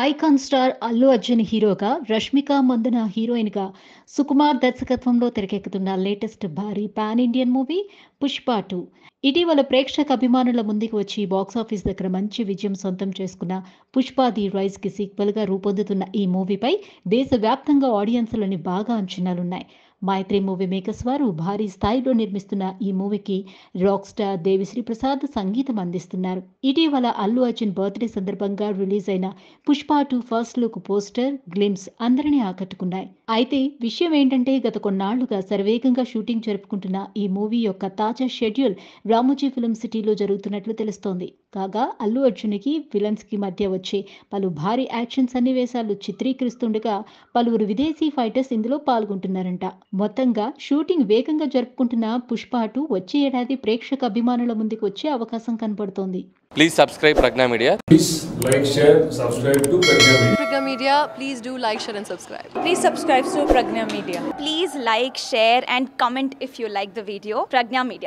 Icon star Allu Arjun హీరోగా రష్మిక మందన హీరోయిన్గా సుకుమార్ దర్శకత్వంలో తెరకెక్కుతున్న లేటెస్ట్ భారీ pan Indian movie Pushpa two ఇటీవల ప్రేక్షక అభిమానుల ముందుకు వచ్చి బాక్సాఫీస్ దగ్గర మంచి విజయం సొంతం చేసుకున్న పుష్ప ది రైజ్ కి సీక్వెల్ గా రూపొందుతున్న ఈ మూవీపై దేశవ్యాప్తంగా ఆడియన్స్లోని బాగా అంచనాలున్నాయి మైత్రి మూవీ మేకర్స్ వారు భారీ స్థాయిలో నిర్మిస్తున్న ఈ మూవీకి రాక్ స్టార్ దేవిశ్రీ ప్రసాద్ సంగీతం అందిస్తున్నారు ఇటీవల అల్లు అర్జున్ బర్త్డే సందర్భంగా రిలీజ్ అయిన Pushpa two first look poster glimpse అందరినీ ఆకట్టుకున్నాయి అయితే విషయం ఏంటంటే గత కొన్నాళ్లుగా శరవేగంగా షూటింగ్ జరుపుకుంటున్న ఈ మూవీ యొక్క తాజా షెడ్యూల్ రామోజీ ఫిల్మ్ సిటీలో జరుగుతున్నట్లు తెలుస్తోంది కాగా అల్లు అర్జున్కి విలన్స్ కి మధ్య వచ్చే పలు భారీ యాక్షన్ సన్నివేశాలు చిత్రీకరిస్తుండగా పలువురు విదేశీ ఫైటర్స్ ఇందులో పాల్గొంటున్నారంట మొత్తంగా షూటింగ్ వేగంగా జరుపుకుంటున్న పుష్ప టూ వచ్చే ఏడాది ప్రేక్షక అభిమానుల ముందుకు వచ్చే అవకాశం కనపడుతోంది Please subscribe Pragna Media. Please like, share, subscribe to Pragya Media. Pragya Media, please do like, share, and subscribe. Please subscribe to Pragna Media. Please like, share, and comment if you like the video. Pragna Media.